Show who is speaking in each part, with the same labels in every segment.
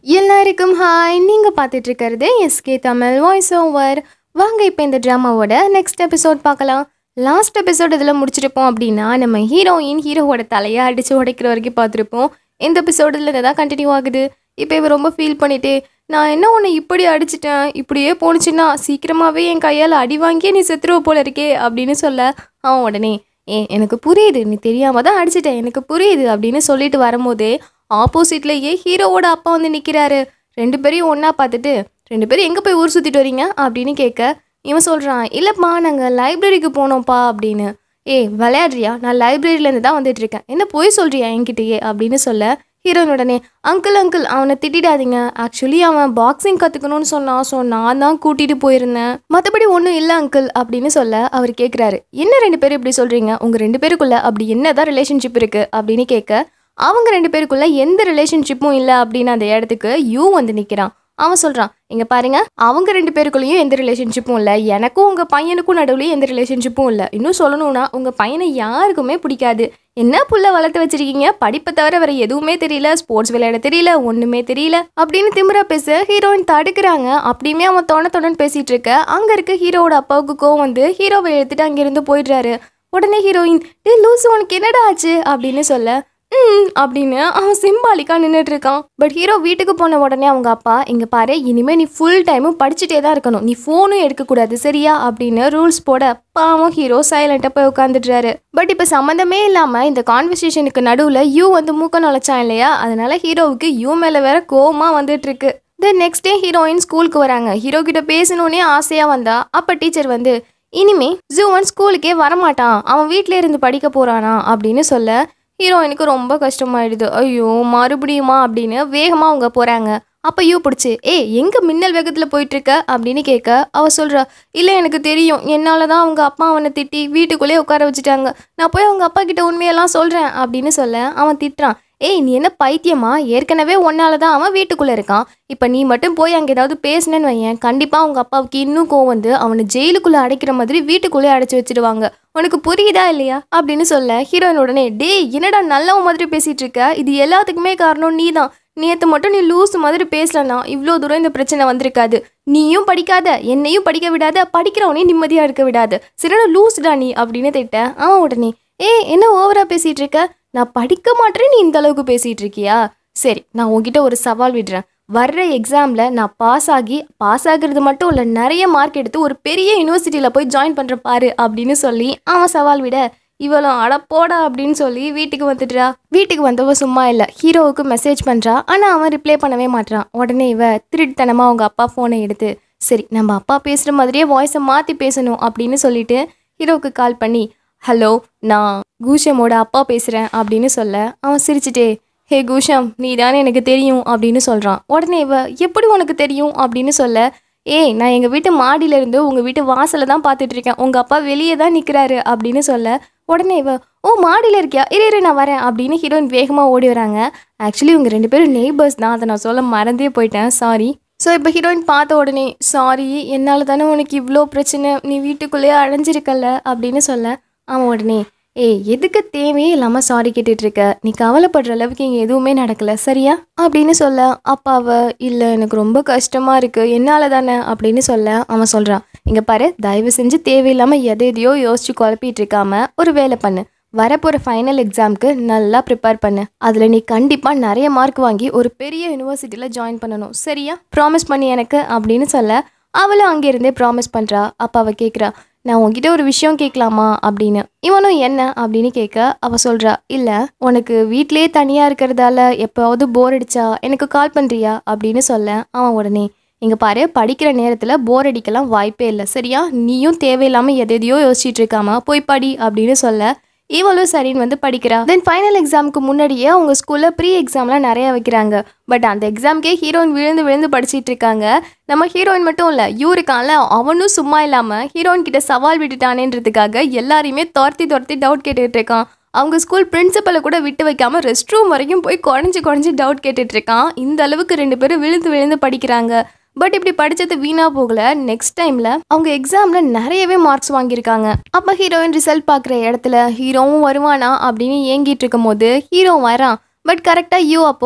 Speaker 1: எல்லாருக்கும் ஹாய் நீங்கள் பார்த்துட்டு இருக்கிறது எஸ்கே தமிழ் வாய்ஸ் ஓவர் வாங்க இப்போ இந்த ட்ராமாவோட நெக்ஸ்ட் எபிசோட் பார்க்கலாம் லாஸ்ட் எபிசோட் இதில் முடிச்சிருப்போம் அப்படின்னா நம்ம ஹீரோயின் ஹீரோவோட தலையை அடித்து உடைக்கிற வரைக்கும் பார்த்துருப்போம் இந்த எபிசோடில் தான் கண்டினியூ ஆகுது இப்போ இவ ரொம்ப ஃபீல் பண்ணிட்டு நான் என்ன உன்னை இப்படி அடிச்சிட்டேன் இப்படியே போணுச்சுன்னா சீக்கிரமாகவே என் கையால் அடி வாங்கியே நீ செத்துருவ போல இருக்கே அப்படின்னு சொல்ல அவன் உடனே ஏ எனக்கு புரியுது நீ தெரியாம தான் அடிச்சிட்ட எனக்கு புரியுது அப்படின்னு சொல்லிட்டு வரும்போதே ஆப்போசிட்லேயே ஹீரோவோட அப்பா வந்து நிற்கிறாரு ரெண்டு பேரையும் ஒன்றா பார்த்துட்டு ரெண்டு பேரும் எங்கே போய் ஊர் சுற்றிட்டு வரீங்க அப்படின்னு கேட்க இவன் சொல்கிறான் இல்லைப்பா நாங்கள் லைப்ரரிக்கு போனோம்ப்பா அப்படின்னு ஏய் விளையாடுறியா நான் லைப்ரரியிலேருந்து தான் வந்துட்டு இருக்கேன் என்ன போய் சொல்கிறியா என்கிட்டயே அப்படின்னு சொல்ல ஹீரோயின் உடனே அங்கிள் அங்கிள் அவனை திட்டிடாதீங்க ஆக்சுவலி அவன் பாக்ஸிங் கற்றுக்கணும்னு சொன்னான் ஸோ நான் தான் கூட்டிகிட்டு போயிருந்தேன் மற்றபடி ஒன்றும் இல்லை அங்கிள் அப்படின்னு சொல்ல அவர் கேட்குறாரு என்ன ரெண்டு பேரும் இப்படி சொல்கிறீங்க உங்கள் ரெண்டு பேருக்குள்ள அப்படி என்னதான் ரிலேஷன்ஷிப் இருக்குது அப்படின்னு கேட்க அவங்க ரெண்டு பேருக்குள்ள எந்த ரிலேஷன்ஷிப்பும் இல்லை அப்படின்னு அந்த இடத்துக்கு யூ வந்து நிற்கிறான் அவன் சொல்கிறான் இங்கே பாருங்க அவங்க ரெண்டு பேருக்குள்ளேயும் எந்த ரிலேஷன்ஷிப்பும் இல்லை எனக்கும் உங்கள் பையனுக்கும் நடுவுலையும் எந்த ரிலேஷன்ஷிப்பும் இல்லை இன்னும் சொல்லணும்னா உங்கள் பையனை யாருக்குமே பிடிக்காது என்ன புள்ள வளர்த்து வச்சிருக்கீங்க படிப்பை தவிர வேற எதுவுமே தெரியல ஸ்போர்ட்ஸ் விளையாட தெரியல ஒண்ணுமே தெரியல அப்படின்னு திமிரா பேச ஹீரோயின் தடுக்கிறாங்க அப்படியுமே அவன் தொண தொணன்னு பேசிட்டு இருக்க அங்க இருக்க ஹீரோவோட அப்பாவுக்கு கோவம் வந்து ஹீரோவை எடுத்துட்டு அங்கிருந்து போயிடுறாரு உடனே ஹீரோயின் டே லூசு உனக்கு என்னடா ஆச்சு அப்படின்னு சொல்ல ம் அப்படின்னு அவன் சிம்பாலிக்கா நின்றுட்டு இருக்கான் பட் ஹீரோ வீட்டுக்கு போன உடனே அவங்க அப்பா இங்க பாரு இனிமே நீ ஃபுல் டைமும் படிச்சுட்டே தான் இருக்கணும் நீ ஃபோனும் எடுக்கக்கூடாது சரியா அப்படின்னு ரூல்ஸ் போட பாவம் ஹீரோ சைலண்டாக போய் உட்காந்துடுறாரு பட் இப்போ சம்மந்தமே இல்லாமல் இந்த கான்வர்சேஷனுக்கு நடுவில் யூ வந்து மூக்க நுழைச்சான் இல்லையா அதனால ஹீரோவுக்கு யூ மேலே வேற கோவமா வந்துட்டு இருக்கு தென் நெக்ஸ்ட் டே ஹீரோயின் ஸ்கூலுக்கு வராங்க ஹீரோ கிட்ட பேசணுன்னே ஆசையாக வந்தா அப்போ டீச்சர் வந்து இனிமே ஜூவன் ஸ்கூலுக்கே வரமாட்டான் அவன் வீட்டிலே இருந்து படிக்க போறானா அப்படின்னு சொல்ல ஹீரோயினுக்கு ரொம்ப கஷ்டமாயிடுது ஐயோ மறுபடியுமா அப்படின்னு வேகமாக அவங்க போகிறாங்க அப்போ யூ பிடிச்சி ஏ எங்கே மின்னல் வேகத்தில் போயிட்டு இருக்க அப்படின்னு கேட்க அவ சொல்கிறா இல்லை எனக்கு தெரியும் என்னால் தான் அவங்க அப்பா அவனை திட்டி வீட்டுக்குள்ளேயே உட்கார வச்சுட்டாங்க நான் போய் அவங்க அப்பா கிட்ட உண்மையெல்லாம் சொல்கிறேன் அப்படின்னு சொல்ல அவன் திட்டுறான் ஏய் நீ என்ன பைத்தியமா ஏற்கனவே ஒன்னால தான் அவன் வீட்டுக்குள்ளே இருக்கான் இப்போ நீ மட்டும் போய் அங்கே ஏதாவது பேசினேன்னு வையேன் கண்டிப்பாக அவங்க அப்பாவுக்கு இன்னும் கோவம் வந்து அவனை ஜெயிலுக்குள்ளே அடைக்கிற மாதிரி வீட்டுக்குள்ளே அடைச்சி வச்சிடுவாங்க உனக்கு புரியுதா இல்லையா அப்படின்னு சொல்ல ஹீரோயின் உடனே டேய் என்னடா நல்லவன் மாதிரி பேசிட்டு இருக்க இது எல்லாத்துக்குமே காரணம் நீ தான் நேற்று மட்டும் நீ லூஸ் மாதிரி பேசலனா இவ்வளோ தூரம் இந்த பிரச்சனை வந்திருக்காது நீயும் படிக்காத என்னையும் படிக்க விடாத படிக்கிறவனையும் நிம்மதியாக இருக்க விடாது சரியான லூஸ்டா நீ அப்படின்னு திட்ட அவன் உடனே ஏய் என்ன ஓவரா பேசிட்டு இருக்க நான் படிக்க மாட்டேன் நீ இந்த அளவுக்கு பேசிட்டு இருக்கியா சரி நான் உன்கிட்ட ஒரு சவால் விடுறேன் வர்ற எக்ஸாமில் நான் பாஸ் ஆகி பாஸ் ஆகுறது மட்டும் இல்லை நிறைய மார்க் எடுத்து ஒரு பெரிய யூனிவர்சிட்டியில் போய் ஜாயின் பண்ணுற பாரு அப்படின்னு சொல்லி அவன் சவால் விட இவளும் அட போடா அப்படின்னு சொல்லி வீட்டுக்கு வந்துடுறா வீட்டுக்கு வந்தவ சும்மா இல்லை ஹீரோவுக்கு மெசேஜ் பண்ணுறா ஆனால் அவன் ரிப்ளை பண்ணவே மாட்றான் உடனே இவ திருட்டுத்தனமாக அவங்க அப்பா ஃபோனை எடுத்து சரி நம்ம அப்பா பேசுகிற மாதிரியே வாய்ஸை மாற்றி பேசணும் அப்படின்னு சொல்லிட்டு ஹீரோவுக்கு கால் பண்ணி ஹலோ நான் கூஷமோட அப்பா பேசுகிறேன் அப்படின்னு சொல்ல அவன் சிரிச்சிட்டே ஹே கூஷம் நீ தானே எனக்கு தெரியும் அப்படின்னு சொல்கிறான் உடனே இவ எப்படி உனக்கு தெரியும் அப்படின்னு சொல்ல ஏய் நான் எங்கள் வீட்டு மாடியில இருந்து உங்கள் வீட்டு வாசலை தான் பார்த்துட்டு இருக்கேன் உங்கள் அப்பா வெளியே தான் நிற்கிறாரு அப்படின்னு சொல்ல உடனே இவ ஓ மாடியில் இருக்கியா இரு இரு நான் வரேன் அப்படின்னு ஹீரோயின் வேகமாக ஓடி வராங்க ஆக்சுவலி இவங்க ரெண்டு பேரும் நெய்பர்ஸ் தான் அதை நான் சொல்ல மறந்தே போயிட்டேன் சாரி ஸோ இப்போ ஹீரோயின் பார்த்த உடனே சாரி என்னால் தானே உனக்கு இவ்வளோ பிரச்சனை நீ வீட்டுக்குள்ளேயே அடைஞ்சிருக்கல அப்படின்னு சொல்ல அவன் உடனே ஏய் எதுக்கு தேவையே இல்லாமல் சாரி கேட்டுட்டு இருக்க நீ கவலைப்படுற அளவுக்கு இங்கே எதுவுமே நடக்கல சரியா அப்படின்னு சொல்ல அப்பாவ இல்லை எனக்கு ரொம்ப கஷ்டமா இருக்கு என்னால தானே அப்படின்னு சொல்ல அவன் சொல்றான் இங்க பாரு தயவு செஞ்சு தேவையில்லாமல் எதை எதையோ யோசிச்சு குழப்பிட்டு இருக்காம ஒரு வேலை பண்ணு வரப்போகிற ஃபைனல் எக்ஸாம்க்கு நல்லா ப்ரிப்பேர் பண்ணு அதில் நீ கண்டிப்பாக நிறைய மார்க் வாங்கி ஒரு பெரிய யூனிவர்சிட்டியில் ஜாயின் பண்ணணும் சரியா ப்ராமிஸ் பண்ணி எனக்கு அப்படின்னு சொல்ல அவளும் அங்கேருந்தே ப்ராமிஸ் பண்ணுறா அப்போ அவள் கேட்குறா நான் உன்கிட்ட ஒரு விஷயம் கேட்கலாமா அப்படின்னு இவனும் என்ன அப்படின்னு கேட்க அவ சொல்றா இல்ல உனக்கு வீட்லயே தனியா இருக்கிறதால எப்போவாவது போர் அடிச்சா எனக்கு கால் பண்றியா அப்படின்னு சொல்ல அவன் உடனே இங்க பாரு படிக்கிற நேரத்துல போர் அடிக்கலாம் வாய்ப்பே இல்லை சரியா நீயும் தேவையில்லாம எதையோ யோசிச்சுட்டு இருக்காம போய் படி அப்படின்னு சொல்ல இவளும் சரின்னு வந்து படிக்கிறா தென் ஃபைனல் எக்ஸாமுக்கு முன்னாடியே அவங்க ஸ்கூலில் ப்ரீ எக்ஸாம்லாம் நிறைய வைக்கிறாங்க பட் அந்த எக்ஸாம்க்கே ஹீரோயின் விழுந்து விழுந்து படிச்சிட்டு இருக்காங்க நம்ம ஹீரோயின் மட்டும் இல்லை யூ இருக்கான்ல அவனும் சும்மா இல்லாமல் ஹீரோயின் கிட்ட சவால் விட்டுட்டானேன்றதுக்காக எல்லாரையுமே துரத்தி துரத்தி டவுட் கேட்டுட்டு இருக்கான் அவங்க ஸ்கூல் பிரின்சிபலை கூட விட்டு வைக்காம ரெஸ்ட் ரூம் வரைக்கும் போய் குறைஞ்சி குறைஞ்சி டவுட் கேட்டுட்டு இருக்கான் இந்த அளவுக்கு ரெண்டு பேரும் விழுந்து விழுந்து படிக்கிறாங்க பட் இப்படி படிச்சது வீணா போகல நெக்ஸ்ட் டைம்ல அவங்க எக்ஸாம்ல நிறையவே மார்க்ஸ் வாங்கியிருக்காங்க அப்ப ஹீரோயின் ரிசல்ட் பார்க்குற இடத்துல ஹீரோவும் வருவானா அப்படின்னு ஏங்கிட்டு இருக்கும் போது ஹீரோ வரான் பட் கரெக்டா யூ அப்போ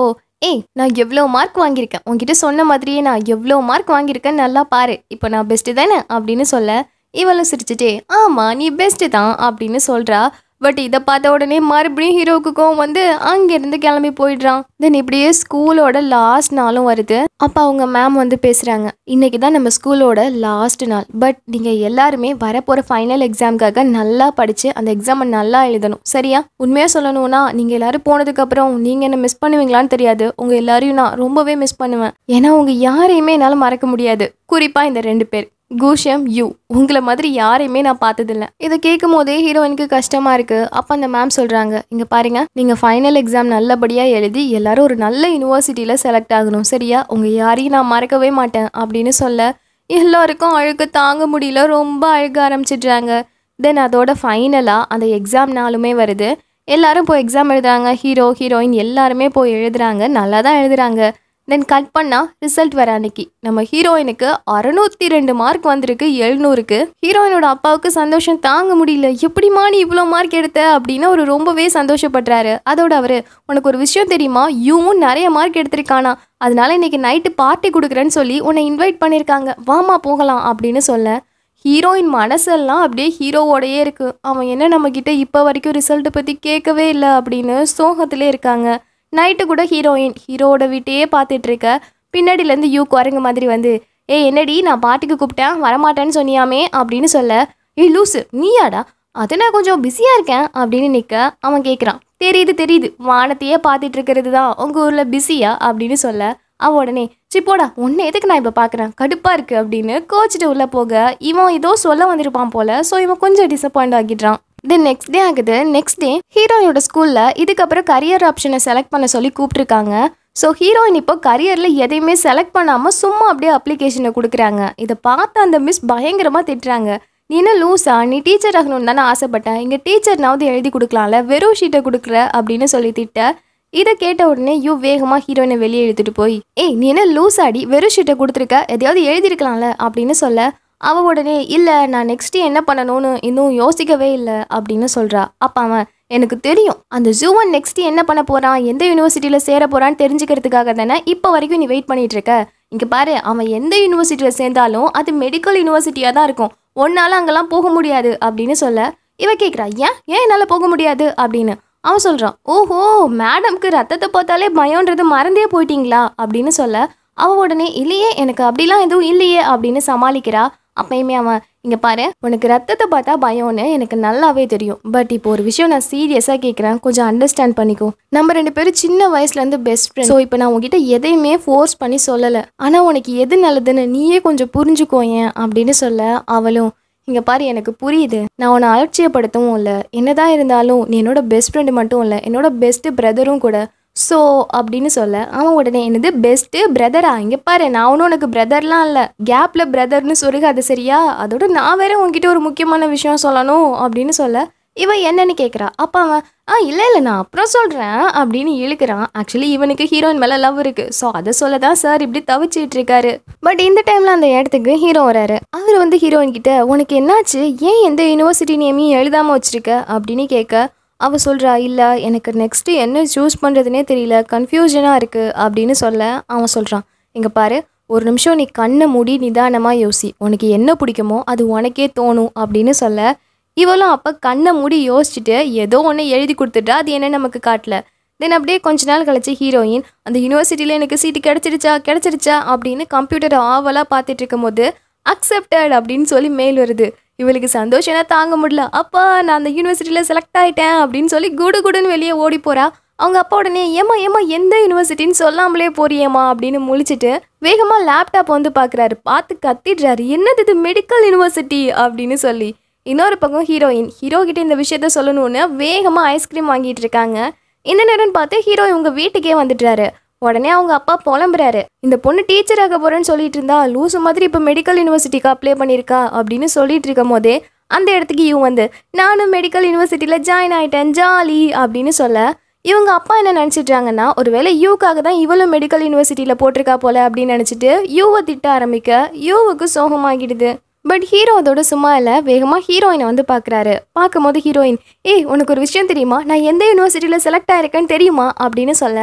Speaker 1: ஏய் நான் எவ்வளோ மார்க் வாங்கியிருக்கேன் உன்கிட்ட சொன்ன மாதிரியே நான் எவ்வளோ மார்க் வாங்கியிருக்கேன் நல்லா பாரு இப்போ நான் பெஸ்ட்டு தானே அப்படின்னு சொல்ல இவளும் சிரிச்சுட்டே ஆமாம் நீ பெஸ்ட்டு தான் அப்படின்னு சொல்கிறா பட் இதை பார்த்த உடனே மறுபடியும் ஹீரோவுக்கு கோவம் வந்து அங்கேருந்து கிளம்பி போயிடுறான் தென் இப்படியே ஸ்கூலோட லாஸ்ட் நாளும் வருது அப்போ அவங்க மேம் வந்து பேசுகிறாங்க இன்னைக்கு தான் நம்ம ஸ்கூலோட லாஸ்ட் நாள் பட் நீங்கள் எல்லாருமே வரப்போகிற ஃபைனல் எக்ஸாம்க்காக நல்லா படித்து அந்த எக்ஸாமை நல்லா எழுதணும் சரியா உண்மையாக சொல்லணும்னா நீங்கள் எல்லாரும் போனதுக்கப்புறம் நீங்கள் என்ன மிஸ் பண்ணுவீங்களான்னு தெரியாது உங்கள் எல்லாரையும் நான் ரொம்பவே மிஸ் பண்ணுவேன் ஏன்னா உங்கள் யாரையுமே என்னால் மறக்க முடியாது குறிப்பாக இந்த ரெண்டு பேர் கூஷம் யூ உங்களை மாதிரி யாரையுமே நான் பார்த்ததில்ல இதை கேட்கும் போதே ஹீரோயினுக்கு கஷ்டமா இருக்கு அப்போ அந்த மேம் சொல்றாங்க இங்க பாருங்க நீங்க ஃபைனல் எக்ஸாம் நல்லபடியா எழுதி எல்லாரும் ஒரு நல்ல யூனிவர்சிட்டியில செலக்ட் ஆகணும் சரியா உங்க யாரையும் நான் மறக்கவே மாட்டேன் அப்படின்னு சொல்ல எல்லாருக்கும் அழுக தாங்க முடியல ரொம்ப அழுக ஆரம்பிச்சிடுறாங்க தென் அதோட ஃபைனலாக அந்த எக்ஸாம் நாளுமே வருது எல்லாரும் போய் எக்ஸாம் எழுதுறாங்க ஹீரோ ஹீரோயின் எல்லாருமே போய் எழுதுறாங்க நல்லா தான் எழுதுறாங்க தென் கட் பண்ணால் ரிசல்ட் வர அன்னைக்கு நம்ம ஹீரோயினுக்கு அறுநூத்தி ரெண்டு மார்க் வந்திருக்கு எழுநூறுக்கு ஹீரோயினோட அப்பாவுக்கு சந்தோஷம் தாங்க முடியல எப்படிமா நீ இவ்வளோ மார்க் எடுத்த அப்படின்னு அவர் ரொம்பவே சந்தோஷப்படுறாரு அதோட அவர் உனக்கு ஒரு விஷயம் தெரியுமா யூவும் நிறைய மார்க் எடுத்திருக்கானா அதனால இன்னைக்கு நைட்டு பார்ட்டி கொடுக்குறேன்னு சொல்லி உன்னை இன்வைட் பண்ணியிருக்காங்க வாமா போகலாம் அப்படின்னு சொல்ல ஹீரோயின் மனசெல்லாம் அப்படியே ஹீரோவோடையே இருக்கு அவன் என்ன நம்மக்கிட்ட இப்போ வரைக்கும் ரிசல்ட்டை பற்றி கேட்கவே இல்லை அப்படின்னு சோகத்திலே இருக்காங்க நைட்டு கூட ஹீரோயின் ஹீரோவோட வீட்டையே பார்த்துட்டு இருக்க பின்னாடியிலேருந்து யூ குரங்கு மாதிரி வந்து ஏய் என்னடி நான் பாட்டுக்கு கூப்பிட்டேன் வரமாட்டேன்னு சொன்னியாமே அப்படின்னு சொல்ல ஏய் லூசு நீயாடா அது நான் கொஞ்சம் பிஸியாக இருக்கேன் அப்படின்னு நிற்க அவன் கேட்குறான் தெரியுது தெரியுது வானத்தையே பார்த்துட்டு இருக்கிறது தான் உங்கள் ஊரில் பிஸியா அப்படின்னு சொல்ல அவ உடனே சி போடா உன்னை எதுக்கு நான் இப்போ பார்க்குறேன் கடுப்பாக இருக்குது அப்படின்னு கோச்சிட்டு உள்ளே போக இவன் ஏதோ சொல்ல வந்திருப்பான் போல ஸோ இவன் கொஞ்சம் டிசப்பாயிண்ட் ஆகிடுறான் தென் நெக்ஸ்ட் டே ஆகுது நெக்ஸ்ட் டே ஹீரோயினோட ஸ்கூலில் இதுக்கப்புறம் கரியர் ஆப்ஷனை செலக்ட் பண்ண சொல்லி கூப்பிட்ருக்காங்க ஸோ ஹீரோயின் இப்போ கரியரில் எதையுமே செலக்ட் பண்ணாமல் சும்மா அப்படியே அப்ளிகேஷனை கொடுக்குறாங்க இதை பார்த்து அந்த மிஸ் பயங்கரமாக திட்டுறாங்க நீ என்ன லூஸா நீ டீச்சர் ஆகணும்னு தானே ஆசைப்பட்டேன் இங்கே டீச்சர்னாவது எழுதி கொடுக்கலாம்ல வெறும் ஷீட்டை கொடுக்குற அப்படின்னு சொல்லி திட்ட இதை கேட்ட உடனே யூ வேகமாக ஹீரோயினை வெளியே இழுத்துட்டு போய் ஏய் நீ என்ன லூஸ் ஆடி வெறும் ஷீட்டை கொடுத்துருக்க எதையாவது எழுதிருக்கலாம்ல அப்படின்னு சொல்ல அவ உடனே இல்லை நான் நெக்ஸ்ட் என்ன பண்ணணும்னு இன்னும் யோசிக்கவே இல்லை அப்படின்னு சொல்கிறா அப்போ அவன் எனக்கு தெரியும் அந்த ஜூவன் நெக்ஸ்ட் என்ன பண்ண போகிறான் எந்த யூனிவர்சிட்டியில் சேர போகிறான்னு தெரிஞ்சுக்கிறதுக்காக தானே இப்போ வரைக்கும் நீ வெயிட் பண்ணிட்டு இருக்க இங்கே பாரு அவன் எந்த யூனிவர்சிட்டியில் சேர்ந்தாலும் அது மெடிக்கல் யூனிவர்சிட்டியாக தான் இருக்கும் ஒன்னால அங்கெல்லாம் போக முடியாது அப்படின்னு சொல்ல இவ கேட்குறா ஏன் ஏன் என்னால் போக முடியாது அப்படின்னு அவன் சொல்கிறான் ஓஹோ மேடம்க்கு ரத்தத்தை பார்த்தாலே பயம்ன்றது மறந்தே போயிட்டீங்களா அப்படின்னு சொல்ல அவன் உடனே இல்லையே எனக்கு அப்படிலாம் எதுவும் இல்லையே அப்படின்னு சமாளிக்கிறா அப்பயுமே அவன் இங்கே பாரு உனக்கு ரத்தத்தை பார்த்தா பயம்னு எனக்கு நல்லாவே தெரியும் பட் இப்போ ஒரு விஷயம் நான் சீரியஸாக கேட்குறேன் கொஞ்சம் அண்டர்ஸ்டாண்ட் பண்ணிக்கோ நம்ம ரெண்டு பேரும் சின்ன வயசுலேருந்து பெஸ்ட் ஃப்ரெண்ட் ஸோ இப்போ நான் உங்ககிட்ட எதையுமே ஃபோர்ஸ் பண்ணி சொல்லலை ஆனால் உனக்கு எது நல்லதுன்னு நீயே கொஞ்சம் புரிஞ்சுக்கோ ஏன் அப்படின்னு சொல்ல அவளும் இங்கே பாரு எனக்கு புரியுது நான் உன்னை அலட்சியப்படுத்தவும் இல்லை என்னதான் இருந்தாலும் நீ என்னோட பெஸ்ட் ஃப்ரெண்டு மட்டும் இல்லை என்னோட பெஸ்ட் பிரதரும் கூட ஸோ அப்படின்னு சொல்ல அவன் உடனே என்னது பெஸ்ட்டு பிரதரா இங்கே பாரு நான் ஒன்றும் உனக்கு பிரதர்லாம் இல்லை கேப்பில் பிரதர்னு சொருகாது சரியா அதோட நான் வேற உன்கிட்ட ஒரு முக்கியமான விஷயம் சொல்லணும் அப்படின்னு சொல்ல இவன் என்னன்னு கேட்குறா அப்போ அவன் ஆ இல்லை இல்லை நான் அப்புறம் சொல்கிறேன் அப்படின்னு இழுக்கிறான் ஆக்சுவலி இவனுக்கு ஹீரோயின் மேலே லவ் இருக்குது ஸோ அதை சொல்ல தான் சார் இப்படி தவிச்சிட்டு இருக்காரு பட் இந்த டைமில் அந்த இடத்துக்கு ஹீரோ வராரு அவர் வந்து ஹீரோயின் கிட்ட உனக்கு என்னாச்சு ஏன் எந்த யூனிவர்சிட்டி நேமையும் எழுதாமல் வச்சிருக்க அப்படின்னு கேட்க அவ சொல்கிறா இல்லை எனக்கு நெக்ஸ்ட்டு என்ன சூஸ் பண்ணுறதுனே தெரியல கன்ஃபியூஷனாக இருக்குது அப்படின்னு சொல்ல அவன் சொல்கிறான் இங்கே பாரு ஒரு நிமிஷம் நீ கண்ணை மூடி நிதானமாக யோசி உனக்கு என்ன பிடிக்குமோ அது உனக்கே தோணும் அப்படின்னு சொல்ல இவளும் அப்போ கண்ணை மூடி யோசிச்சுட்டு ஏதோ ஒன்று எழுதி கொடுத்துட்டா அது என்ன நமக்கு காட்டல தென் அப்படியே கொஞ்ச நாள் கழிச்சு ஹீரோயின் அந்த யூனிவர்சிட்டியில் எனக்கு சீட்டு கிடச்சிருச்சா கிடச்சிருச்சா அப்படின்னு கம்ப்யூட்டரை ஆவலாக பார்த்துட்டு இருக்கும்போது அக்செப்டட் அப்படின்னு சொல்லி மெயில் வருது இவளுக்கு சந்தோஷம்னா தாங்க முடியல அப்பா நான் அந்த யூனிவர்சிட்டியில் செலக்ட் ஆயிட்டேன் அப்படின்னு சொல்லி குடு குடுன்னு வெளியே ஓடி போறா அவங்க அப்பா உடனே ஏமா ஏமா எந்த யூனிவர்சிட்டின்னு சொல்லாமலே போறியேம்மா அப்படின்னு முழிச்சிட்டு வேகமாக லேப்டாப் வந்து பார்க்குறாரு பார்த்து கத்திடுறாரு என்னது இது மெடிக்கல் யூனிவர்சிட்டி அப்படின்னு சொல்லி இன்னொரு பக்கம் ஹீரோயின் ஹீரோ கிட்ட இந்த விஷயத்த சொல்லணும்னு வேகமாக ஐஸ்கிரீம் வாங்கிட்டு இருக்காங்க இந்த நேரம்னு பார்த்து ஹீரோ இவங்க வீட்டுக்கே வந்துட்டாரு உடனே அவங்க அப்பா புலம்புறாரு இந்த பொண்ணு டீச்சர் ஆக போறேன்னு சொல்லிட்டு இருந்தா லூசு மாதிரி இப்போ மெடிக்கல் யூனிவர்சிட்டிக்கு அப்ளை பண்ணியிருக்கா அப்படின்னு சொல்லிட்டு இருக்கும் போதே அந்த இடத்துக்கு இவன் வந்து நானும் மெடிக்கல் யூனிவர்சிட்டியில் ஜாயின் ஆயிட்டேன் ஜாலி அப்படின்னு சொல்ல இவங்க அப்பா என்ன நினச்சிட்றாங்கன்னா ஒருவேளை யூக்காக தான் இவளும் மெடிக்கல் யூனிவர்சிட்டியில் போட்டிருக்கா போல அப்படின்னு நினச்சிட்டு யூவை திட்ட ஆரம்பிக்க யூவுக்கு சோகமாகிடுது பட் ஹீரோ அதோட சும்மா இல்லை வேகமாக ஹீரோயினை வந்து பார்க்குறாரு பார்க்கும்போது ஹீரோயின் ஏய் உனக்கு ஒரு விஷயம் தெரியுமா நான் எந்த யூனிவர்சிட்டியில் செலக்ட் ஆயிருக்கேன்னு தெரியுமா அப்படின்னு சொல்ல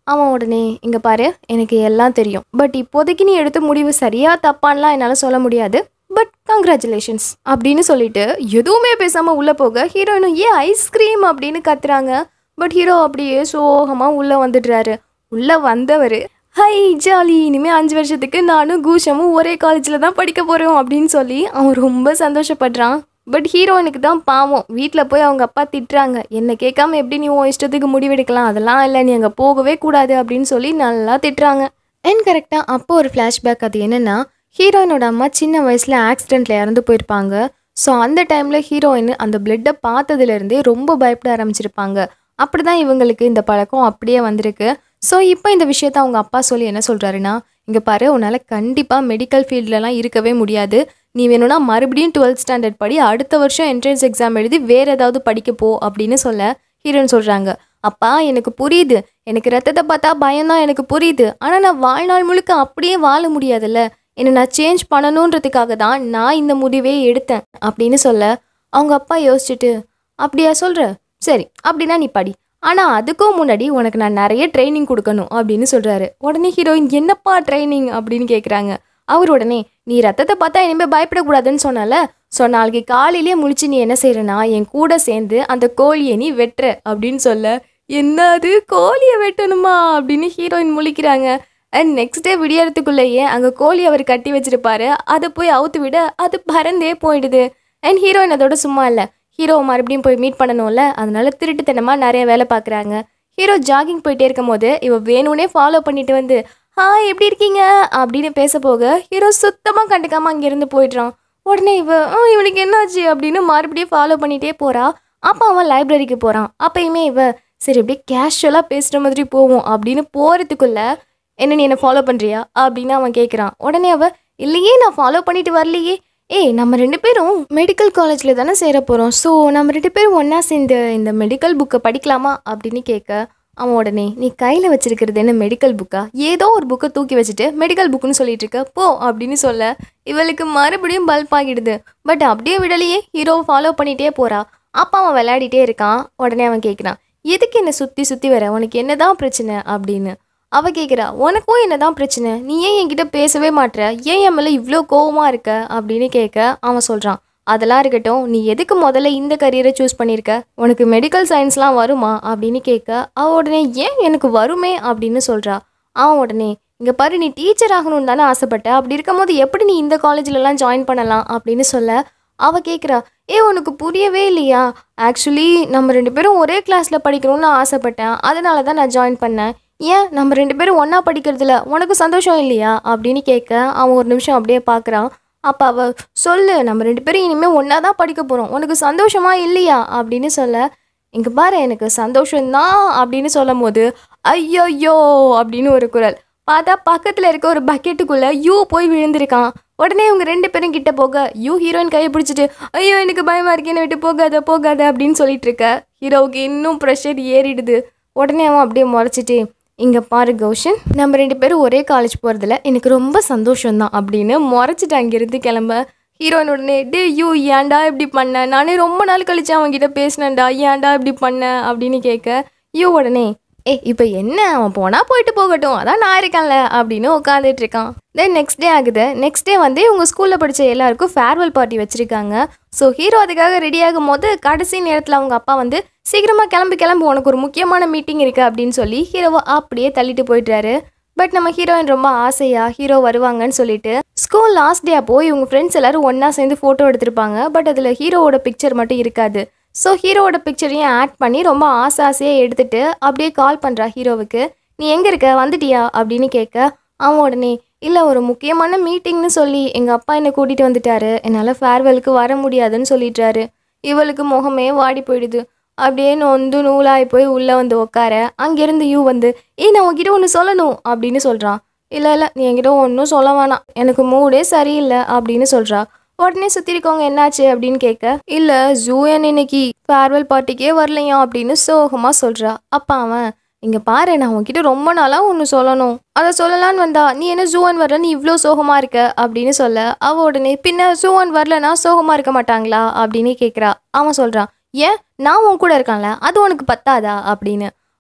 Speaker 1: அவன் உடனே இங்கே பாரு எனக்கு எல்லாம் தெரியும் பட் இப்போதைக்கு நீ எடுத்த முடிவு சரியா தப்பான்லாம் என்னால் சொல்ல முடியாது பட் கங்க்ராச்சுலேஷன்ஸ் அப்படின்னு சொல்லிட்டு எதுவுமே பேசாமல் உள்ளே போக ஹீரோயினும் ஏன் ஐஸ்கிரீம் அப்படின்னு கத்துறாங்க பட் ஹீரோ அப்படியே சோகமாக உள்ளே வந்துடுறாரு உள்ளே வந்தவர் ஹை ஜாலி இனிமேல் அஞ்சு வருஷத்துக்கு நானும் கூஷமும் ஒரே காலேஜில் தான் படிக்க போகிறோம் அப்படின்னு சொல்லி அவன் ரொம்ப சந்தோஷப்படுறான் பட் ஹீரோயினுக்கு தான் பாவம் வீட்டில் போய் அவங்க அப்பா திட்டுறாங்க என்னை கேட்காம எப்படி நீ உன் இஷ்டத்துக்கு முடிவெடுக்கலாம் அதெல்லாம் இல்லை நீ அங்கே போகவே கூடாது அப்படின்னு சொல்லி நல்லா திட்டுறாங்க அண்ட் கரெக்டாக அப்போ ஒரு ஃப்ளாஷ்பேக் அது என்னென்னா ஹீரோயினோட அம்மா சின்ன வயசில் ஆக்சிடெண்ட்டில் இறந்து போயிருப்பாங்க ஸோ அந்த டைமில் ஹீரோயின் அந்த பிளட்டை பார்த்ததுலேருந்தே ரொம்ப பயப்பட ஆரம்பிச்சிருப்பாங்க அப்படி தான் இவங்களுக்கு இந்த பழக்கம் அப்படியே வந்திருக்கு ஸோ இப்போ இந்த விஷயத்த அவங்க அப்பா சொல்லி என்ன சொல்கிறாருன்னா இங்கே பாரு உன்னால் கண்டிப்பாக மெடிக்கல் ஃபீல்ட்லலாம் இருக்கவே முடியாது நீ வேணும்னா மறுபடியும் டுவெல்த் ஸ்டாண்டர்ட் படி அடுத்த வருஷம் என்ட்ரன்ஸ் எக்ஸாம் எழுதி வேறு ஏதாவது படிக்க போ அப்படின்னு சொல்ல ஹீரோயின் சொல்கிறாங்க அப்பா எனக்கு புரியுது எனக்கு ரத்தத்தை பார்த்தா பயம்தான் எனக்கு புரியுது ஆனால் நான் வாழ்நாள் முழுக்க அப்படியே வாழ முடியாதுல்ல என்னை நான் சேஞ்ச் பண்ணணுன்றதுக்காக தான் நான் இந்த முடிவே எடுத்தேன் அப்படின்னு சொல்ல அவங்க அப்பா யோசிச்சுட்டு அப்படியா சொல்கிற சரி அப்படின்னா நீ படி ஆனால் அதுக்கும் முன்னாடி உனக்கு நான் நிறைய ட்ரைனிங் கொடுக்கணும் அப்படின்னு சொல்கிறாரு உடனே ஹீரோயின் என்னப்பா ட்ரைனிங் அப்படின்னு கேட்குறாங்க அவர் உடனே நீ ரத்தத்தை பார்த்தா இனிமேல் பயப்படக்கூடாதுன்னு சொன்னால ஸோ நாளைக்கு காலையிலேயே முழிச்சு நீ என்ன செய்கிறனா என் கூட சேர்ந்து அந்த கோழியை நீ வெட்டுற அப்படின்னு சொல்ல என்னது கோழியை வெட்டணுமா அப்படின்னு ஹீரோயின் முழிக்கிறாங்க அண்ட் நெக்ஸ்ட் டே விடியறதுக்குள்ளேயே அங்கே கோழி அவர் கட்டி வச்சிருப்பாரு அதை போய் அவுத்து விட அது பறந்தே போயிடுது அண்ட் ஹீரோயின் அதோட சும்மா இல்லை ஹீரோவை மறுபடியும் போய் மீட் பண்ணணும்ல அதனால திருட்டுத்தனமாக நிறைய வேலை பார்க்குறாங்க ஹீரோ ஜாகிங் போயிட்டே இருக்கும் போது இவ வேணும்னே ஃபாலோ பண்ணிட்டு வந்து ஹாய் எப்படி இருக்கீங்க அப்படின்னு பேச போக ஹீரோ சுத்தமாக கண்டுக்காம அங்கேருந்து போயிடுறான் உடனே இவ "ஆ, இவனுக்கு என்னாச்சு அப்படின்னு மறுபடியும் ஃபாலோ பண்ணிட்டே போறா அப்போ அவன் லைப்ரரிக்கு போகிறான் அப்பயுமே இவ சரி அப்படியே கேஷுவலாக பேசுகிற மாதிரி போவோம் அப்படின்னு போகிறதுக்குள்ள என்ன நீ என்ன ஃபாலோ பண்ணுறியா அப்படின்னு அவன் கேட்குறான் உடனே அவ இல்லையே நான் ஃபாலோ பண்ணிட்டு வரலையே ஏய் நம்ம ரெண்டு பேரும் மெடிக்கல் காலேஜில் தானே சேர போகிறோம் ஸோ நம்ம ரெண்டு பேரும் ஒன்றா சேர்ந்து இந்த மெடிக்கல் புக்கை படிக்கலாமா அப்படின்னு கேட்க அவன் உடனே நீ கையில் வச்சிருக்கிறது என்ன மெடிக்கல் புக்கா ஏதோ ஒரு புக்கை தூக்கி வச்சுட்டு மெடிக்கல் புக்குன்னு சொல்லிட்டு இருக்க போ அப்படின்னு சொல்ல இவளுக்கு மறுபடியும் பல்ப் ஆகிடுது பட் அப்படியே விடலையே ஹீரோவை ஃபாலோ பண்ணிகிட்டே போறா அப்பா அவன் விளையாடிட்டே இருக்கான் உடனே அவன் கேட்குறான் எதுக்கு என்னை சுற்றி சுற்றி வர உனக்கு என்னதான் பிரச்சனை அப்படின்னு அவ கேட்குறா உனக்கும் என்னதான் பிரச்சனை நீ ஏன் என்கிட்ட பேசவே மாட்ற ஏன் என் மேலே இவ்வளோ கோவமா இருக்க அப்படின்னு கேட்க அவன் சொல்கிறான் அதெல்லாம் இருக்கட்டும் நீ எதுக்கு முதல்ல இந்த கரியரை சூஸ் பண்ணியிருக்க உனக்கு மெடிக்கல் சயின்ஸ்லாம் வருமா அப்படின்னு கேட்க அவ உடனே ஏன் எனக்கு வருமே அப்படின்னு சொல்கிறா அவன் உடனே இங்கே பாரு நீ டீச்சர் ஆகணும்னு தானே ஆசைப்பட்ட அப்படி இருக்கும்போது எப்படி நீ இந்த காலேஜ்லலாம் ஜாயின் பண்ணலாம் அப்படின்னு சொல்ல அவ கேட்குறா ஏ உனக்கு புரியவே இல்லையா ஆக்சுவலி நம்ம ரெண்டு பேரும் ஒரே கிளாஸில் படிக்கணும்னு ஆசைப்பட்டேன் அதனால தான் நான் ஜாயின் பண்ணேன் ஏன் நம்ம ரெண்டு பேரும் ஒன்றா படிக்கிறதுல உனக்கு சந்தோஷம் இல்லையா அப்படின்னு கேட்க அவன் ஒரு நிமிஷம் அப்படியே பார்க்குறான் அப்போ அவ சொல்லு நம்ம ரெண்டு பேரும் இனிமேல் ஒன்றா தான் படிக்க போகிறோம் உனக்கு சந்தோஷமா இல்லையா அப்படின்னு சொல்ல இங்கே பாரு எனக்கு சந்தோஷம்தான் அப்படின்னு சொல்லும் போது ஐயோயோ அப்படின்னு ஒரு குரல் பார்த்தா பக்கத்தில் இருக்க ஒரு பக்கெட்டுக்குள்ளே யூ போய் விழுந்திருக்கான் உடனே இவங்க ரெண்டு பேரும் கிட்ட போக யூ ஹீரோயின் கையை பிடிச்சிட்டு ஐயோ எனக்கு பயமா இருக்கு என்னை விட்டு போகாத போகாத அப்படின்னு சொல்லிட்டு இருக்க ஹீரோவுக்கு இன்னும் ப்ரெஷர் ஏறிடுது உடனே அவன் அப்படியே முறைச்சிட்டு இங்கே பாரு கௌஷன் நம்ம ரெண்டு பேரும் ஒரே காலேஜ் போகிறதுல எனக்கு ரொம்ப சந்தோஷம்தான் அப்படின்னு முறைச்சிட்டு அங்கேருந்து கிளம்ப ஹீரோயின் உடனே டே யூ ஏன்டா இப்படி பண்ண நானே ரொம்ப நாள் கழிச்சு அவன்கிட்ட பேசினேன்டா ஏன்டா இப்படி பண்ண அப்படின்னு கேட்க யூ உடனே ஏ இப்போ என்ன அவன் போனால் போயிட்டு போகட்டும் அதான் நான் இருக்கேன்ல அப்படின்னு உட்காந்துட்டு இருக்கான் தென் நெக்ஸ்ட் டே ஆகுது நெக்ஸ்ட் டே வந்து இவங்க ஸ்கூலில் படித்த எல்லாருக்கும் ஃபேர்வெல் பார்ட்டி வச்சுருக்காங்க ஸோ ஹீரோ அதுக்காக ரெடி ஆகும் போது கடைசி நேரத்தில் அவங்க அப்பா வந்து சீக்கிரமாக கிளம்பி கிளம்பு உனக்கு ஒரு முக்கியமான மீட்டிங் இருக்குது அப்படின்னு சொல்லி ஹீரோவை அப்படியே தள்ளிட்டு போயிட்டாரு பட் நம்ம ஹீரோயின் ரொம்ப ஆசையா ஹீரோ வருவாங்கன்னு சொல்லிட்டு ஸ்கூல் லாஸ்ட் டே அப்போ இவங்க ஃப்ரெண்ட்ஸ் எல்லாரும் ஒன்றா சேர்ந்து ஃபோட்டோ எடுத்திருப்பாங்க பட் அதில் ஹீரோவோட பிக்சர் மட்டும் இருக்காது ஸோ ஹீரோவோட பிக்சரையும் ஆட் பண்ணி ரொம்ப ஆசை ஆசையாக எடுத்துட்டு அப்படியே கால் பண்ணுறா ஹீரோவுக்கு நீ எங்கே இருக்க வந்துட்டியா அப்படின்னு கேட்க அவன் உடனே இல்லை ஒரு முக்கியமான மீட்டிங்னு சொல்லி எங்கள் அப்பா என்னை கூட்டிகிட்டு வந்துட்டாரு என்னால் ஃபேர்வெலுக்கு வர முடியாதுன்னு சொல்லிட்டாரு இவளுக்கு முகமே வாடி போயிடுது அப்படியே நொந்து நூலாகி போய் உள்ளே வந்து உட்கார அங்கேருந்து யூ வந்து ஏய் நான் உன்கிட்ட ஒன்று சொல்லணும் அப்படின்னு சொல்கிறான் இல்லை இல்லை நீ என்கிட்ட ஒன்றும் சொல்ல வேணாம் எனக்கு மூடே சரியில்லை அப்படின்னு சொல்கிறா உடனே சுற்றி இருக்கவங்க என்னாச்சு அப்படின்னு கேட்க இல்லை ஜூயன் இன்னைக்கு ஃபேர்வெல் பார்ட்டிக்கே வரலையா அப்படின்னு சோகமாக சொல்கிறா அப்பா அவன் இங்கே பாரு நான் உன்கிட்ட ரொம்ப நாளாக ஒன்று சொல்லணும் அதை சொல்லலான்னு வந்தா நீ என்ன ஜூவன் வரல நீ இவ்வளோ சோகமாக இருக்க அப்படின்னு சொல்ல அவ உடனே பின்ன ஜூவன் வரலனா சோகமாக இருக்க மாட்டாங்களா அப்படின்னு கேட்குறா அவன் சொல்கிறான் ஏன் நான் உன் கூட இருக்கான்ல அது உனக்கு பத்தாதா அப்படின்னு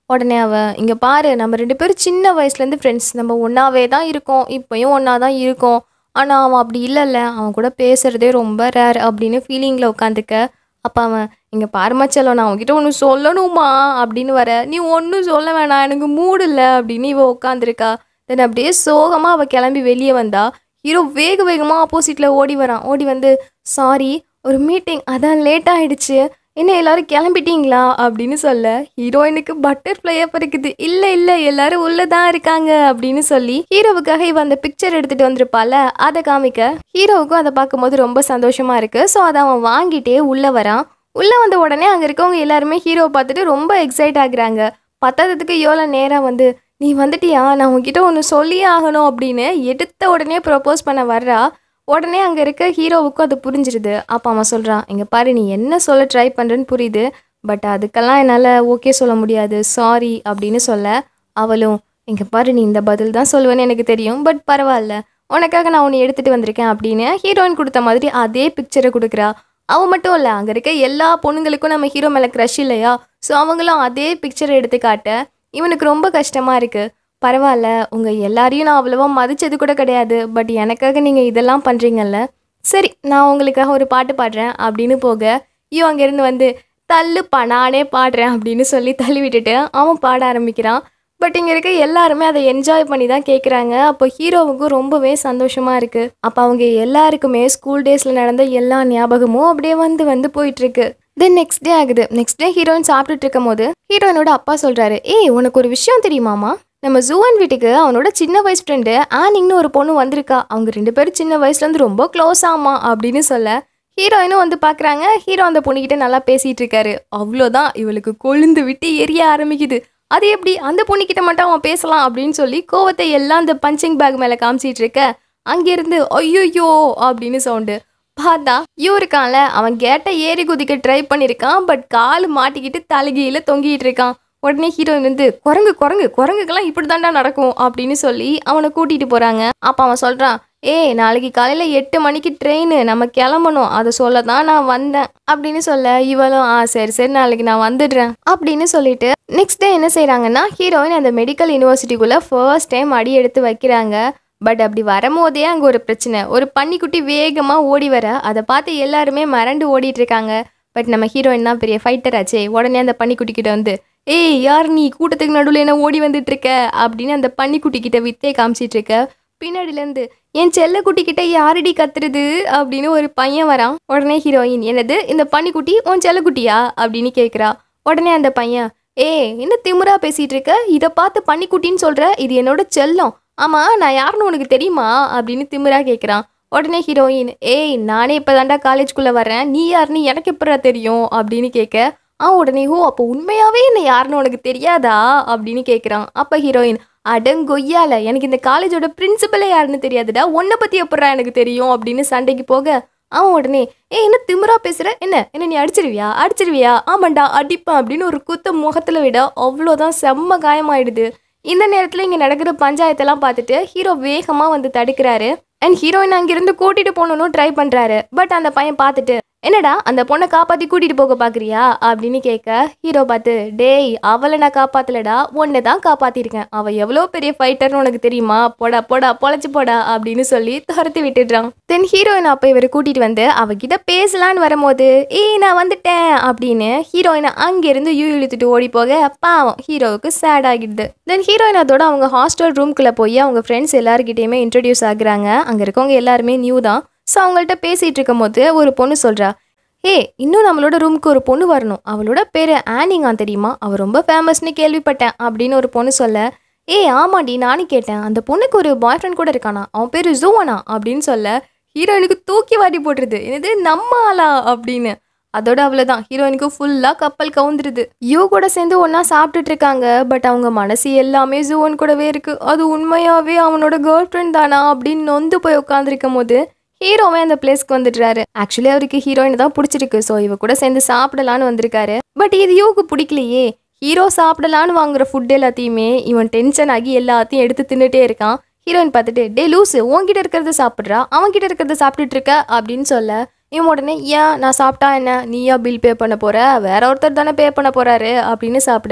Speaker 1: உடனே அவ இங்கே பாரு நம்ம ரெண்டு பேரும் சின்ன வயசுலேருந்து ஃப்ரெண்ட்ஸ் நம்ம ஒன்றாவே தான் இருக்கோம் இப்போயும் ஒன்றா தான் இருக்கோம் ஆனால் அவன் அப்படி இல்லைல்ல அவன் கூட பேசுகிறதே ரொம்ப ரேர் அப்படின்னு ஃபீலிங்கில் உட்காந்துக்க அப்போ அவன் இங்கே பாருமா செல்லம் நான் உன்கிட்ட ஒன்று சொல்லணுமா அப்படின்னு வர நீ ஒன்றும் சொல்ல வேணாம் எனக்கு மூடு இல்லை அப்படின்னு இவ உட்காந்துருக்கா தென் அப்படியே சோகமாக அவள் கிளம்பி வெளியே வந்தா ஹீரோ வேக வேகமாக ஆப்போசிட்டில் ஓடி வரான் ஓடி வந்து சாரி ஒரு மீட்டிங் அதான் லேட் ஆயிடுச்சு என்ன எல்லாரும் கிளம்பிட்டீங்களா அப்படின்னு சொல்ல ஹீரோயினுக்கு பட்டர்ஃப்ளையா பறக்குது இல்லை இல்லை எல்லாரும் உள்ள தான் இருக்காங்க அப்படின்னு சொல்லி ஹீரோவுக்காக இவ அந்த பிக்சர் எடுத்துட்டு வந்திருப்பால அதை காமிக்க ஹீரோவுக்கும் அதை பார்க்கும்போது ரொம்ப சந்தோஷமா இருக்கு ஸோ அதை அவன் வாங்கிட்டே உள்ள வரான் உள்ள வந்த உடனே அங்கே இருக்கவங்க எல்லாருமே ஹீரோவை பார்த்துட்டு ரொம்ப எக்ஸைட் ஆகுறாங்க பத்தாததுக்கு எவ்வளோ நேரம் வந்து நீ வந்துட்டியா நான் உன்கிட்ட ஒன்று சொல்லியே ஆகணும் அப்படின்னு எடுத்த உடனே ப்ரப்போஸ் பண்ண வர்றா உடனே அங்கே இருக்க ஹீரோவுக்கும் அது புரிஞ்சிருது அப்போ அவன் சொல்கிறான் இங்கே பாரு நீ என்ன சொல்ல ட்ரை பண்ணுறேன்னு புரியுது பட் அதுக்கெல்லாம் என்னால் ஓகே சொல்ல முடியாது சாரி அப்படின்னு சொல்ல அவளும் இங்கே பாரு நீ இந்த பதில் தான் சொல்லுவேன்னு எனக்கு தெரியும் பட் பரவாயில்ல உனக்காக நான் உன்னை எடுத்துகிட்டு வந்திருக்கேன் அப்படின்னு ஹீரோயின் கொடுத்த மாதிரி அதே பிக்சரை கொடுக்குறா அவ மட்டும் இல்லை அங்கே இருக்க எல்லா பொண்ணுங்களுக்கும் நம்ம ஹீரோ மேலே க்ரஷ் இல்லையா ஸோ அவங்களும் அதே பிக்சரை எடுத்து காட்ட இவனுக்கு ரொம்ப கஷ்டமாக இருக்குது பரவாயில்ல உங்கள் எல்லாரையும் நான் அவ்வளோவா மதிச்சது கூட கிடையாது பட் எனக்காக நீங்கள் இதெல்லாம் பண்ணுறீங்கல்ல சரி நான் உங்களுக்காக ஒரு பாட்டு பாடுறேன் அப்படின்னு போக ஐயோ அங்கேருந்து வந்து தள்ளுப்பா நானே பாடுறேன் அப்படின்னு சொல்லி தள்ளி விட்டுட்டு அவன் பாட ஆரம்பிக்கிறான் பட் இங்கே இருக்க எல்லாருமே அதை என்ஜாய் பண்ணி தான் கேட்குறாங்க அப்போ ஹீரோவுக்கும் ரொம்பவே சந்தோஷமாக இருக்குது அப்போ அவங்க எல்லாருக்குமே ஸ்கூல் டேஸில் நடந்த எல்லா ஞாபகமும் அப்படியே வந்து வந்து போயிட்டுருக்கு தென் நெக்ஸ்ட் டே ஆகுது நெக்ஸ்ட் டே ஹீரோயின் சாப்பிட்டுட்டு இருக்கும் போது ஹீரோயினோட அப்பா சொல்கிறாரு ஏய் உனக்கு ஒரு விஷயம் தெரியுமாமா நம்ம ஜூவன் வீட்டுக்கு அவனோட சின்ன வயசு ஃப்ரெண்டு ஆனிங்னு ஒரு பொண்ணு வந்திருக்கா அவங்க ரெண்டு பேரும் சின்ன வயசுலேருந்து ரொம்ப க்ளோஸ் ஆமா அப்படின்னு சொல்ல ஹீரோயினும் வந்து பார்க்குறாங்க ஹீரோ அந்த பொண்ணுக்கிட்ட நல்லா பேசிகிட்டு இருக்காரு அவ்வளோதான் இவளுக்கு கொழுந்து விட்டு எரிய ஆரம்பிக்குது அது எப்படி அந்த பொண்ணுக்கிட்ட மட்டும் அவன் பேசலாம் அப்படின்னு சொல்லி கோவத்தை எல்லாம் அந்த பஞ்சிங் பேக் மேலே காமிச்சிட்டு இருக்க அங்கேருந்து ஐயோயோ அப்படின்னு சவுண்டு பார்த்தா இவருக்கான்ல அவன் கேட்ட ஏறி குதிக்க ட்ரை பண்ணியிருக்கான் பட் கால் மாட்டிக்கிட்டு தலைகீழ தொங்கிட்டு இருக்கான் உடனே ஹீரோயின் வந்து குரங்கு குரங்கு குரங்குக்கெல்லாம் இப்படி தாண்டா நடக்கும் அப்படின்னு சொல்லி அவனை கூட்டிட்டு போறாங்க அப்ப அவன் சொல்றான் ஏய் நாளைக்கு காலையில எட்டு மணிக்கு ட்ரெயின் நம்ம கிளம்பணும் அதை சொல்ல தான் நான் வந்தேன் அப்படின்னு சொல்ல இவளும் ஆ சரி சரி நாளைக்கு நான் வந்துடுறேன் அப்படின்னு சொல்லிட்டு நெக்ஸ்ட் டே என்ன செய்றாங்கன்னா ஹீரோயின் அந்த மெடிக்கல் யூனிவர்சிட்டிக்குள்ள ஃபர்ஸ்ட் டைம் அடி எடுத்து வைக்கிறாங்க பட் அப்படி வரும்போதே அங்கே ஒரு பிரச்சனை ஒரு பன்னிக்குட்டி வேகமாக ஓடி வர அதை பார்த்து எல்லாருமே மறண்டு ஓடிட்டு இருக்காங்க பட் நம்ம ஹீரோயின் தான் பெரிய ஃபைட்டர் ஆச்சே உடனே அந்த பன்னிக்குட்டி கிட்ட வந்து ஏய் யார் நீ கூட்டத்துக்கு நடுவில் என்ன ஓடி வந்துட்டு இருக்க அப்படின்னு அந்த பன்னிக்குட்டி கிட்ட வித்தே காமிச்சிட்டு இருக்க பின்னாடிலேருந்து என் செல்லக்குட்டி கிட்ட யாரடி கத்துறது அப்படின்னு ஒரு பையன் வரான் உடனே ஹீரோயின் என்னது இந்த பன்னிக்குட்டி உன் செல்லக்குட்டியா அப்படின்னு கேட்குறா உடனே அந்த பையன் ஏய் என்ன திமிரா பேசிட்டு இருக்க இதை பார்த்து பன்னிக்குட்டின்னு சொல்ற இது என்னோட செல்லம் ஆமா நான் யாருன்னு உனக்கு தெரியுமா அப்படின்னு திமிரா கேட்குறான் உடனே ஹீரோயின் ஏய் நானே இப்போ தாண்டா காலேஜ்குள்ளே வரேன் நீ யாருன்னு எனக்கு எப்படா தெரியும் அப்படின்னு கேட்க ஆ உடனே ஓ அப்போ உண்மையாவே என்ன யாருன்னு உனக்கு தெரியாதா அப்படின்னு கேட்குறான் அப்போ ஹீரோயின் அடங்கொய்யால எனக்கு இந்த காலேஜோட பிரின்சிபலே யாருன்னு தெரியாதுடா உன்னை பற்றி எப்படா எனக்கு தெரியும் அப்படின்னு சண்டைக்கு போக அவன் உடனே ஏ என்ன திமிரா பேசுற என்ன என்ன நீ அடிச்சிருவியா அடிச்சிருவியா ஆமாண்டா அடிப்பேன் அப்படின்னு ஒரு குத்த முகத்துல விட அவ்வளோதான் செம்ம காயமாயிடுது இந்த நேரத்தில் இங்கே நடக்கிற பஞ்சாயத்தெல்லாம் பார்த்துட்டு ஹீரோ வேகமாக வந்து தடுக்கிறாரு அண்ட் ஹீரோயின் அங்கிருந்து கூட்டிட்டு போகணும்னு ட்ரை பண்ணுறாரு பட் அந்த பையன் பார்த்துட்டு என்னடா அந்த பொண்ணை காப்பாற்றி கூட்டிட்டு போக பார்க்குறியா அப்படின்னு கேட்க ஹீரோ பார்த்து டேய் அவளை நான் காப்பாத்தலடா உன்னை தான் காப்பாத்திருக்கேன் அவள் எவ்வளோ பெரிய ஃபைட்டர்னு உனக்கு தெரியுமா போடா போடா பொழைச்சு போடா அப்படின்னு சொல்லி துரத்தி விட்டுடுறான் தென் ஹீரோயின் அப்போ இவர் கூட்டிட்டு வந்து அவகிட்ட பேசலான்னு வரும்போது ஏய் நான் வந்துட்டேன் அப்படின்னு ஹீரோயினை அங்கிருந்து யூ இழுத்துட்டு ஓடி போக பாவம் ஹீரோவுக்கு சேட் ஆகிடுது தென் ஹீரோயின் அதோட அவங்க ஹாஸ்டல் ரூம்குள்ளே போய் அவங்க ஃப்ரெண்ட்ஸ் எல்லாருக்கிட்டையுமே இன்ட்ரடியூஸ் ஆகுறாங்க அங்கே இருக்கவங்க எல்லாருமே நியூ தான் ஸோ அவங்கள்ட்ட பேசிகிட்டு இருக்கும்போது ஒரு பொண்ணு சொல்கிறா ஏ இன்னும் நம்மளோட ரூமுக்கு ஒரு பொண்ணு வரணும் அவளோட பேர் ஆனிங்கான் தெரியுமா அவள் ரொம்ப ஃபேமஸ்னு கேள்விப்பட்டேன் அப்படின்னு ஒரு பொண்ணு சொல்ல ஏ ஆமாண்டி நானும் கேட்டேன் அந்த பொண்ணுக்கு ஒரு பாய் ஃப்ரெண்ட் கூட இருக்கானா அவன் பேர் ஜூவனா அப்படின்னு சொல்ல ஹீரோயினுக்கு தூக்கி வாரி போட்டுருது என்னது நம்ம ஆளா அப்படின்னு அதோட அவ்வளோதான் ஹீரோயினுக்கு ஃபுல்லாக கப்பல் கவுந்துருது யூ கூட சேர்ந்து ஒன்றா சாப்பிட்டுட்டு இருக்காங்க பட் அவங்க மனசு எல்லாமே ஜூவன் கூடவே இருக்கு அது உண்மையாகவே அவனோட கேர்ள் ஃப்ரெண்ட் தானா அப்படின்னு நொந்து போய் உட்காந்துருக்கும் போது ஹீரோவே அந்த பிளேஸ்க்கு வந்துடுறாரு ஆக்சுவலி அவருக்கு ஹீரோயின் தான் பிடிச்சிருக்கு ஸோ இவ கூட சேர்ந்து சாப்பிடலான்னு வந்திருக்காரு பட் இது யூக்கு பிடிக்கலையே ஹீரோ சாப்பிடலான்னு வாங்குற ஃபுட் எல்லாத்தையுமே இவன் டென்ஷன் ஆகி எல்லாத்தையும் எடுத்து தின்னுட்டே இருக்கான் ஹீரோயின் பார்த்துட்டு டே லூசு உன்கிட்ட இருக்கிறத சாப்பிட்றா அவன்கிட்ட இருக்கிறத சாப்பிட்டுட்டு இருக்க அப்படின்னு சொல்ல இவன் உடனே ஏன் நான் சாப்பிட்டா என்ன நீயா பில் பே பண்ண போற வேற ஒருத்தர் தானே பே பண்ண போறாரு அப்படின்னு சாப்பிட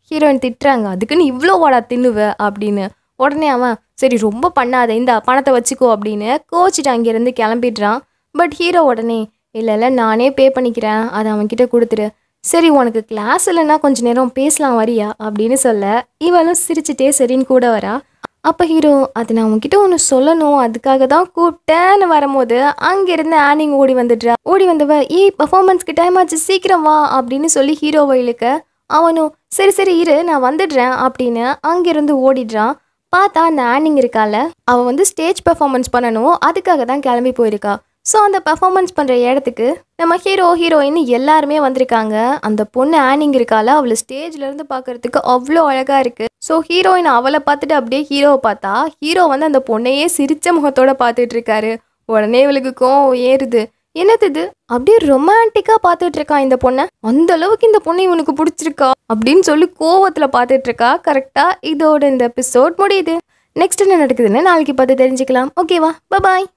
Speaker 1: ஹீரோயின் திட்டுறாங்க அதுக்குன்னு இவ்வளோ வாடா தின்னுவ அப்படின்னு உடனே அவன் சரி ரொம்ப பண்ணாத இந்த பணத்தை வச்சுக்கோ அப்படின்னு கோச்சிட்டு அங்கேருந்து கிளம்பிடுறான் பட் ஹீரோ உடனே இல்லை இல்லை நானே பே பண்ணிக்கிறேன் அதை அவன்கிட்ட கொடுத்துரு சரி உனக்கு கிளாஸ் இல்லைன்னா கொஞ்ச நேரம் பேசலாம் வரியா அப்படின்னு சொல்ல இவளும் சிரிச்சுட்டே சரின்னு கூட வரா அப்போ ஹீரோ அது நான் உன்கிட்ட ஒன்று சொல்லணும் அதுக்காக தான் கூப்பிட்டேன்னு வரும்போது அங்கேருந்து ஆனிங் ஓடி வந்துடுறா ஓடி வந்தவ ஏய் பர்ஃபார்மன்ஸ்க்கு டைம் ஆச்சு சீக்கிரம் வா அப்படின்னு சொல்லி ஹீரோவை இழுக்க அவனும் சரி சரி இரு நான் வந்துடுறேன் அப்படின்னு அங்கேருந்து ஓடிடுறான் பார்த்தா அந்த ஆனிங் இருக்கால அவள் வந்து ஸ்டேஜ் பெர்ஃபார்மன்ஸ் பண்ணணும் அதுக்காக தான் கிளம்பி போயிருக்கா ஸோ அந்த பெர்ஃபார்மன்ஸ் பண்ணுற இடத்துக்கு நம்ம ஹீரோ ஹீரோயின் எல்லாருமே வந்திருக்காங்க அந்த பொண்ணு ஆனிங் இருக்கால அவளை ஸ்டேஜ்ல இருந்து பார்க்கறதுக்கு அவ்வளோ அழகா இருக்கு ஸோ ஹீரோயின் அவளை பார்த்துட்டு அப்படியே ஹீரோவை பார்த்தா ஹீரோ வந்து அந்த பொண்ணையே சிரிச்ச முகத்தோட பார்த்துட்டு இருக்காரு உடனே இவளுக்கு கோவம் ஏறுது என்னது இது அப்படியே ரொமான்டிக்கா பார்த்துட்டு இருக்கான் இந்த பொண்ணை அந்த அளவுக்கு இந்த பொண்ணு இவனுக்கு பிடிச்சிருக்கா அப்படின்னு சொல்லி கோவத்துல பார்த்துட்டு இருக்கா கரெக்டா இதோட இந்த எபிசோட் முடியுது நெக்ஸ்ட் என்ன நடக்குதுன்னு நாளைக்கு பார்த்து தெரிஞ்சுக்கலாம் ஓகேவா பாய்